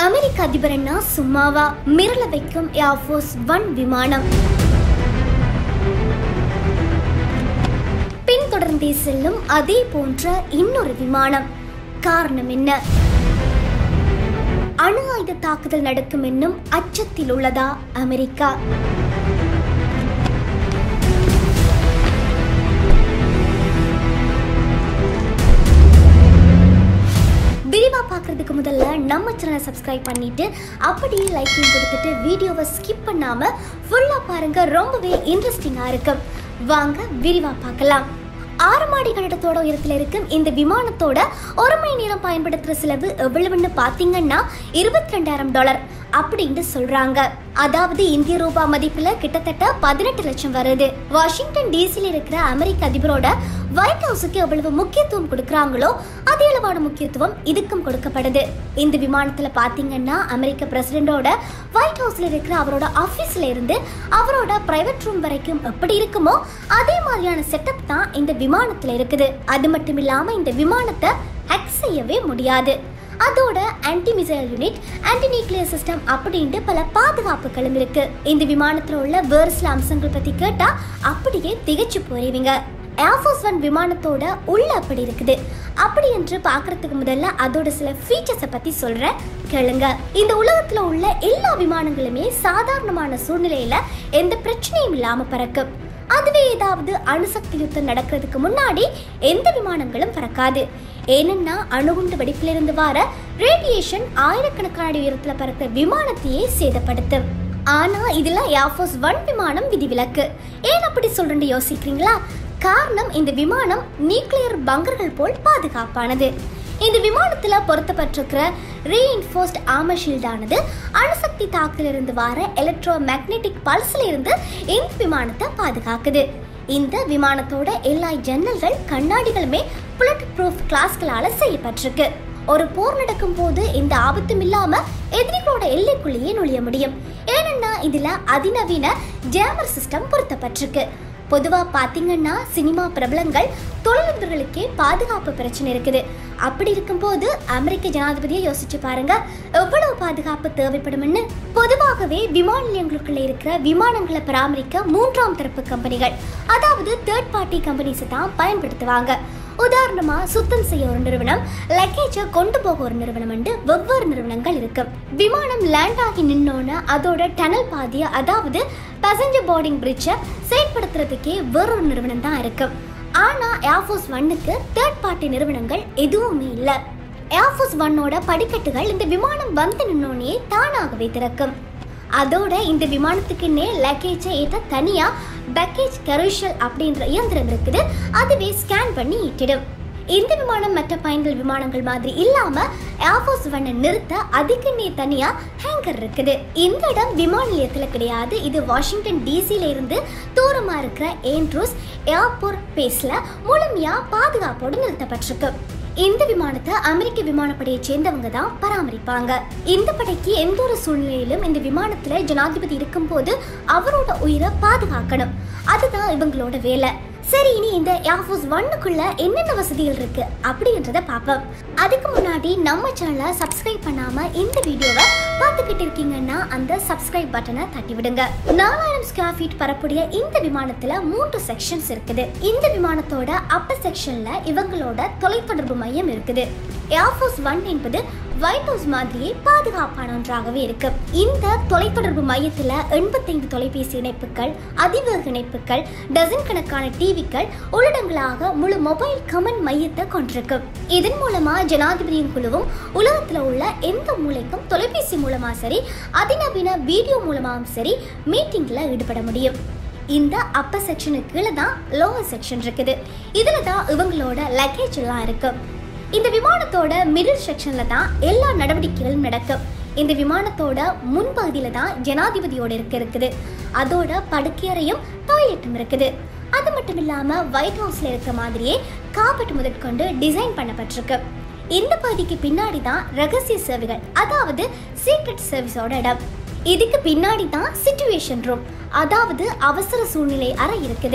அமெரிக்க அதிபர்னா சும்மாவா மிரள வைக்கும் air force one விமானம் பின்தொடர்ந்தே செல்லும் அதே போன்ற இன்னொரு விமானம் காரணம் என்ன அணு ஆயுத தாக்குதல் நடக்கும் என்னும் அச்சத்தில் உள்ளதா அமெரிக்கா விரிவா பார்க்கறதுக்கு முதல்ல நம்ம சேனலை சப்ஸ்கிரைப் பண்ணிட்டு அப்படியே லைக்கையும் கொடுத்துட்டு வீடியோவை ஸ்கிப் பண்ணாம ஃபுல்லா பாருங்க ரொம்பவே இன்ட்ரெஸ்டிங்கா இருக்கும் வாங்க விரிவா பார்க்கலாம் ஆறு மாடி கட்டடத்தோட உயரத்தில் இருக்கும் இந்த விமானத்தோட ஒரு மணி நேரம் பயன்படுத்துற செலவு எவ்வளவுன்னு பாத்தீங்கன்னா இருபத்தி ரெண்டாயிரம் டாலர் அப்படின்னு சொல்றாங்க அதாவது இந்திய ரூபா மதிப்புல கிட்டத்தட்ட பதினெட்டு லட்சம் வருது வாஷிங்டன் டிசில இருக்கிற அமெரிக்க அதிபரோட ஒயிட் ஹவுஸுக்கு எவ்வளவு முக்கியத்துவம் கொடுக்கறாங்களோ அதே அளவான முக்கியத்துவம் இதுக்கும் கொடுக்கப்படுது இந்த விமானத்துல பாத்தீங்கன்னா அமெரிக்க பிரசிடென்டோட ஒயிட் ஹவுஸ்ல இருக்கிற அவரோட ஆபீஸ்ல இருந்து அவரோட பிரைவேட் ரூம் வரைக்கும் எப்படி இருக்குமோ அதே மாதிரியான செட்டப் தான் இந்த விமானத்துல இருக்குது அது மட்டும் இல்லாம இந்த விமானத்தை ஹேக் செய்யவே முடியாது அதோட anti missile unit anti nuclear system அப்படின்ட்டு பல பாதுகாப்புகளும் இருக்கு இந்த விமானத்துல உள்ள வேறு சில அம்சங்கள் பத்தி கேட்டா அப்படியே திகைச்சு போறீங்க ஏர்ஃபோர்ஸ் ஒன் விமானத்தோட உள்ள அப்படி இருக்குது அப்படி என்று பார்க்கறதுக்கு முதல்ல அதோட சில ஃபீச்சர்ஸை பத்தி சொல்றேன் கேளுங்க இந்த உலகத்துல உள்ள எல்லா விமானங்களுமே சாதாரணமான சூழ்நிலையில எந்த பிரச்சனையும் இல்லாம பறக்கும் அதுவே ஏதாவது அணுசக்தி யுத்தம் நடக்கிறதுக்கு முன்னாடி எந்த விமானங்களும் பறக்காது ஏனென்னா அணுகுண்டு வெடிப்பிலிருந்து வர ரேடியேஷன் ஆயிரக்கணக்கான அடி உயரத்துல பறக்கிற விமானத்தையே சேதப்படுத்தும் ஆனா இதுல ஏர்ஃபோர்ஸ் ஒன் விமானம் விதிவிலக்கு ஏன் அப்படி சொல்றேன்னு யோசிக்கிறீங்களா காரணம் இந்த விமானம் நியூக்ளியர் பங்கர்கள் போல் பாதுகாப்பானது இந்த விமானத்துல பொருத்தப்பட்டிருக்கிற ரீஇன்ஃபோர்ஸ்ட் ஆர்மர் ஷீல்டானது அணுசக்தி தாக்கிலிருந்து வர எலக்ட்ரோ மேக்னெட்டிக் பல்ஸ்ல இருந்து இந்த விமானத்தை பாதுகாக்குது இந்த விமானத்தோட எல்லா ஜன்னல்கள் கண்ணாடிகளுமே புல்லட் ப்ரூஃப் கிளாஸ்களால செய்யப்பட்டிருக்கு ஒரு போர் நடக்கும் போது இந்த ஆபத்தும் இல்லாம எதிரிகளோட எல்லைக்குள்ளேயே நுழைய முடியும் ஏனென்னா இதுல அதிநவீன ஜேமர் சிஸ்டம் பொருத்தப்பட்டிருக்கு பொதுவா பாத்தீங்கன்னா சினிமா பிரபலங்கள் தொழிலதிபர்களுக்கே பாதுகாப்பு பிரச்சனை இருக்குது அப்படி இருக்கும்போது அமெரிக்க ஜனாதிபதியை யோசிச்சு பாருங்க எவ்வளவு பாதுகாப்பு தேவைப்படும்னு பொதுவாகவே விமான நிலையங்களுக்குள்ள இருக்கிற விமானங்களை பராமரிக்க மூன்றாம் தரப்பு கம்பெனிகள் அதாவது தேர்ட் பார்ட்டி கம்பெனிஸை தான் பயன்படுத்துவாங்க உதாரணமா சுத்தம் செய்ய ஒரு நிறுவனம் லக்கேஜை கொண்டு போக ஒரு நிறுவனம் என்று வெவ்வேறு நிறுவனங்கள் இருக்கு விமானம் லேண்ட் ஆகி நின்னோன்னு அதோட டனல் பாதிய அதாவது பேசஞ்சர் போர்டிங் பிரிட்ஜை செயல்படுத்துறதுக்கே வேறொரு நிறுவனம் தான் இருக்கு ஆனா ஏர்ஃபோர்ஸ் ஒன்னுக்கு தேர்ட் பார்ட்டி நிறுவனங்கள் எதுவுமே இல்லை ஏர்ஃபோர்ஸ் ஒன்னோட படிக்கட்டுகள் இந்த விமானம் வந்து நின்னோனே தானாகவே திறக்கும் அதோட இந்த விமானத்துக்குன்னே லக்கேஜை ஏற்ற தனியா பேக்கேஜ் கரூஷல் அப்படின்ற இயந்திரம் இருக்குது அதுவே ஸ்கேன் பண்ணி ஏற்றிடும் இந்த விமானம் மற்ற பயன்கள் விமானங்கள் மாதிரி இல்லாம ஏர்ஃபோர்ஸ் ஒன்னை நிறுத்த அதுக்குன்னே தனியா ஹேங்கர் இருக்குது இந்த இடம் விமான நிலையத்துல கிடையாது இது வாஷிங்டன் டிசில இருந்து தூரமா இருக்கிற ஏண்ட்ரூஸ் ஏர்போர்ட் பேஸ்ல முழுமையா பாதுகாப்போடு நிறுத்தப்பட்டிருக்கு இந்த விமானத்தை அமெரிக்க விமானப்படையை சேர்ந்தவங்க தான் பராமரிப்பாங்க இந்த படைக்கு எந்த ஒரு சூழ்நிலையிலும் இந்த விமானத்துல ஜனாதிபதி இருக்கும்போது அவரோட உயிரை பாதுகாக்கணும் அதுதான் இவங்களோட வேலை சரி இனி இந்த ஏர்ஃபோர்ஸ் ஒன்னுக்குள்ள என்னென்ன வசதிகள் இருக்கு அப்படின்றத பார்ப்போம் அதுக்கு முன்னாடி நம்ம சேனலை சப்ஸ்கிரைப் பண்ணாம இந்த வீடியோவை பார்த்துக்கிட்டு இருக்கீங்கன்னா அந்த சப்ஸ்கிரைப் பட்டனை தட்டி விடுங்க நாலாயிரம் ஸ்கொயர் ஃபீட் பரப்புடைய இந்த விமானத்துல மூன்று செக்ஷன்ஸ் இருக்குது இந்த விமானத்தோட அப்பர் செக்ஷன்ல இவங்களோட தொலைத்தொடர்பு மையம் இருக்குது ஏர்ஃபோர்ஸ் ஒன் என்பது ஒயிட் ஹவுஸ் மாதிரியே பாதுகாப்பான ஒன்றாகவே இருக்கு இந்த தொலைத்தொடர்பு மையத்துல எண்பத்தைந்து தொலைபேசி இணைப்புகள் அதிவேக இணைப்புகள் டசன் கணக்கான டிவிக்கள் உள்ளடங்களாக முழு மொபைல் கமன் மையத்தை கொண்டிருக்கு இதன் மூலமா ஜனாதிபதியின் குழுவும் உலகத்துல உள்ள எந்த மூலைக்கும் தொலைபேசி மூலமா சரி அதிநவீன வீடியோ மூலமாவும் சரி மீட்டிங்ல ஈடுபட முடியும் இந்த அப்பர் செக்ஷனுக்கு கீழே தான் லோவர் செக்ஷன் இருக்குது இதுல தான் இவங்களோட லக்கேஜ் எல்லாம் இருக்கு இந்த விமானத்தோட மிடில் செக்ஷன்ல தான் எல்லா நடவடிக்கைகளும் நடக்கும் இந்த விமானத்தோட முன்பகுதியில தான் ஜனாதிபதியோட இருக்க இருக்குது அதோட படுக்கையறையும் டாய்லெட்டும் இருக்குது அது மட்டும் இல்லாம ஒயிட் ஹவுஸ்ல இருக்க மாதிரியே காப்பட் முதற்கொண்டு டிசைன் பண்ணப்பட்டிருக்கு இந்த பகுதிக்கு பின்னாடி தான் ரகசிய சேவைகள் அதாவது சீக்ரெட் சர்வீஸோட இடம் இதுக்கு பின்னாடி தான் சிச்சுவேஷன் ரூம் அதாவது அவசர சூழ்நிலை அறை இருக்குது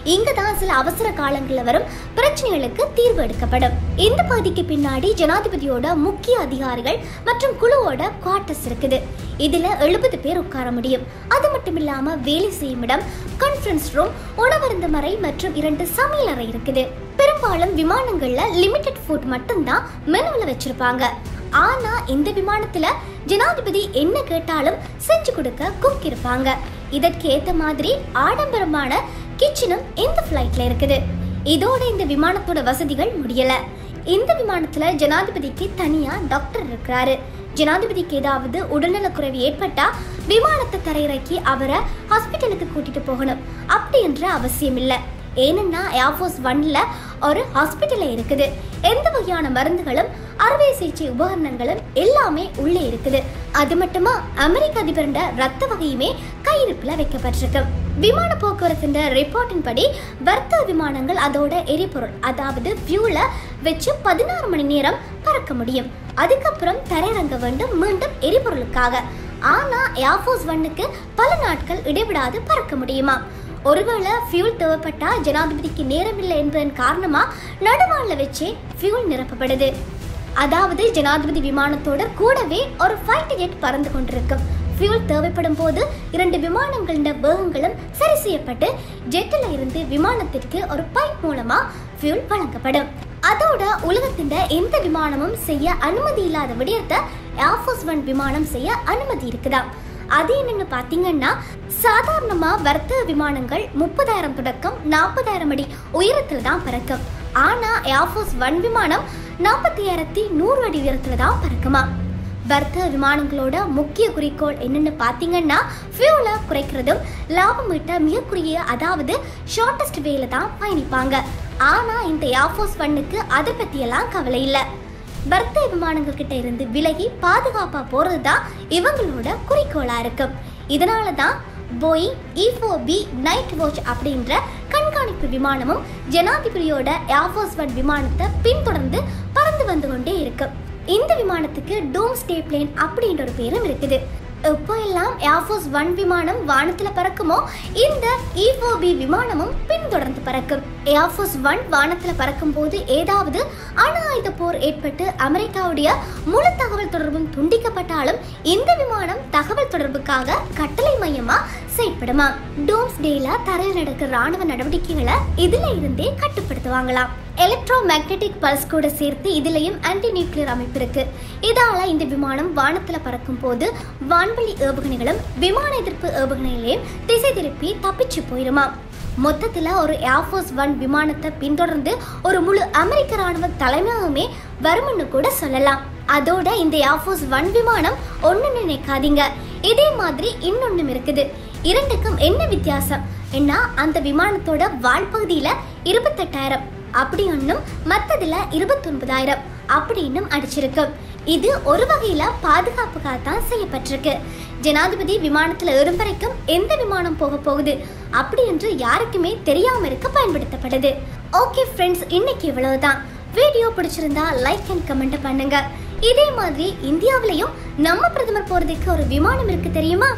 இங்க தான் சில அவசர காலங்களில் வரும் பிரச்சனைகளுக்கு தீர்வு எடுக்கப்படும் இந்த பகுதிக்கு பின்னாடி ஜனாதிபதியோட முக்கிய அதிகாரிகள் மற்றும் குழுவோட குவார்டர்ஸ் இருக்குது இதுல எழுபது பேர் உட்கார முடியும் அது மட்டும் இல்லாம வேலை செய்யும் இடம் கான்ஃபரன்ஸ் ரூம் உணவருந்த மறை மற்றும் இரண்டு சமையல் அறை இருக்குது பெரும்பாலும் விமானங்கள்ல லிமிடெட் ஃபுட் மட்டும்தான் மெனுவில் வச்சிருப்பாங்க ஆனா இந்த விமானத்துல ஜனாதிபதி என்ன கேட்டாலும் செஞ்சு கொடுக்க குக் இருப்பாங்க இதற்கு ஏத்த மாதிரி ஆடம்பரமான கிச்சனும் இந்த ஃப்ளைட்ல இருக்குது இதோட இந்த விமானத்தோட வசதிகள் முடியல இந்த விமானத்துல ஜனாதிபதிக்கு தனியா டாக்டர் இருக்கிறாரு ஜனாதிபதிக்கு ஏதாவது உடல்நலக்குறைவு ஏற்பட்டா விமானத்தை தரையிறக்கி அவரை ஹாஸ்பிட்டலுக்கு கூட்டிட்டு போகணும் அப்படின்ற அவசியம் இல்லை ஏனென்னா ஏர்ஃபோர்ஸ் ஒன்ல ஒரு ஹாஸ்பிட்டல் இருக்குது எந்த வகையான மருந்துகளும் அறுவை சிகிச்சை உபகரணங்களும் எல்லாமே உள்ளே இருக்குது அது மட்டுமா அமெரிக்க அதிபருண்ட ரத்த வகையுமே கையிருப்புல வைக்கப்பட்டிருக்கு விமான போக்குவரத்தின் ரிப்போர்ட்டின் படி வர்த்தக விமானங்கள் அதோட எரிபொருள் அதாவது ஃபியூலை வச்சு பதினாறு மணி நேரம் பறக்க முடியும் அதுக்கப்புறம் தரையிறங்க வேண்டும் மீண்டும் எரிபொருளுக்காக ஆனா ஏர்ஃபோர்ஸ் ஒன்னுக்கு பல நாட்கள் இடைவிடாது பறக்க முடியுமா ஒருவேளை ஃபியூல் தேவைப்பட்டா ஜனாதிபதிக்கு நேரமில்லை என்பதன் காரணமா நடுவாழ்ல வச்சே ஃபியூல் நிரப்பப்படுது அதாவது ஜனாதிபதி விமானத்தோட கூடவே ஒரு ஃபைட்டர் ஜெட் பறந்து கொண்டிருக்கும் ஃபியூல் தேவைப்படும் போது இரண்டு விமானங்களின் வேகங்களும் சரி செய்யப்பட்டு ஜெட்டில் இருந்து விமானத்திற்கு ஒரு பைப் மூலமா ஃபியூல் வழங்கப்படும் அதோட உலகத்தின் எந்த விமானமும் செய்ய அனுமதி இல்லாத விடயத்தை ஏர்ஃபோர்ஸ் ஒன் விமானம் செய்ய அனுமதி இருக்குதாம் அது என்னன்னு பார்த்தீங்கன்னா சாதாரணமா வர்த்தக விமானங்கள் முப்பதாயிரம் தொடக்கம் நாற்பதாயிரம் அடி உயரத்துல தான் பறக்கும் ஆனா ஏர்ஃபோர்ஸ் ஒன் விமானம் நாற்பத்தி ஆயிரத்தி நூறு அடி உயரத்துல தான் பறக்குமா வர்த்தக விமானங்களோட முக்கிய குறிக்கோள் என்னன்னு பார்த்தீங்கன்னா ஃபியூலை குறைக்கிறதும் லாபம் ஈட்ட மிக குறுகிய அதாவது ஷார்ட்டஸ்ட் வேல தான் பயணிப்பாங்க ஆனா இந்த ஏர்ஃபோர்ஸ் ஒன்னுக்கு அதை பத்தியெல்லாம் கவலை இல்லை வர்த்தக விமானங்கள் கிட்ட இருந்து விலகி பாதுகாப்பா போறது தான் இவங்களோட குறிக்கோளா இருக்கும் இதனால தான் Boeing E four B Nightwatch அப்படின்ற கண்காணிப்பு விமானமும் ஜனாதிபதியோட ஏர்ஃபோர்ஸ் ஒன் விமானத்தை பின்தொடர்ந்து பறந்து வந்து கொண்டே இருக்கு இந்த விமானத்துக்கு டோம் ஸ்டே பிளேன் அப்படின்ற ஒரு பேரும் இருக்குது எப்போ எல்லாம் ஏர்ஃபோர்ஸ் ஒன் விமானம் வானத்தில் பறக்குமோ இந்த இஓபி விமானமும் பின்தொடர்ந்து பறக்கும் ஏர்ஃபோர்ஸ் ஒன் வானத்தில் பறக்கும் போது ஏதாவது அணு ஆயுத போர் ஏற்பட்டு அமெரிக்காவுடைய முழு தகவல் தொடர்பும் துண்டிக்கப்பட்டாலும் இந்த விமானம் தகவல் தொடர்புக்காக கட்டளை மையமா செயல்படுமா டோம்ஸ் டேல தரையில் நடக்கிற ராணுவ நடவடிக்கைகளை இதுல இருந்தே கட்டுப்படுத்துவாங்களாம் எலக்ட்ரோ மேக்னெட்டிக் பல்ஸ் கூட சேர்த்து இதுலயும் ஆன்டி நியூக்ளியர் அமைப்பு இருக்கு இதால இந்த விமானம் வானத்துல பறக்கும் போது வான்வெளி ஏவுகணைகளும் விமான எதிர்ப்பு ஏவுகணைகளையும் திசை திருப்பி தப்பிச்சு போயிருமா மொத்தத்துல ஒரு ஏர்ஃபோர்ஸ் ஒன் விமானத்தை பின்தொடர்ந்து ஒரு முழு அமெரிக்க ராணுவ தலைமையகமே வரும்னு கூட சொல்லலாம் அதோட இந்த ஏர்ஃபோர்ஸ் ஒன் விமானம் ஒன்னு நினைக்காதீங்க இதே மாதிரி இன்னொன்னும் இருக்குது இரண்டுக்கும் என்ன வித்தியாசம் ஏன்னா அந்த விமானத்தோட வால்பகுதியில இருபத்தெட்டாயிரம் அப்படி ஒன்றும் மற்றதுல இருபத்தொன்பதாயிரம் அப்படின்னும் அடிச்சிருக்கு இது ஒரு வகையில பாதுகாப்புக்காக தான் செய்யப்பட்டிருக்கு ஜனாதிபதி விமானத்துல ஏறும் வரைக்கும் எந்த விமானம் போக போகுது அப்படி என்று யாருக்குமே தெரியாம இருக்க பயன்படுத்தப்படுது ஓகே ஃப்ரெண்ட்ஸ் இன்னைக்கு இவ்வளவுதான் வீடியோ பிடிச்சிருந்தா லைக் அண்ட் கமெண்ட் பண்ணுங்க இதே மாதிரி இந்தியாவிலையும் நம்ம பிரதமர் போறதுக்கு ஒரு விமானம் இருக்கு தெரியுமா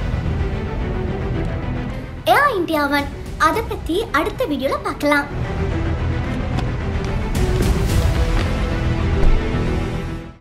ஏர் இந்தியாவன் அதை பத்தி அடுத்த வீடியோல பார்க்கலாம்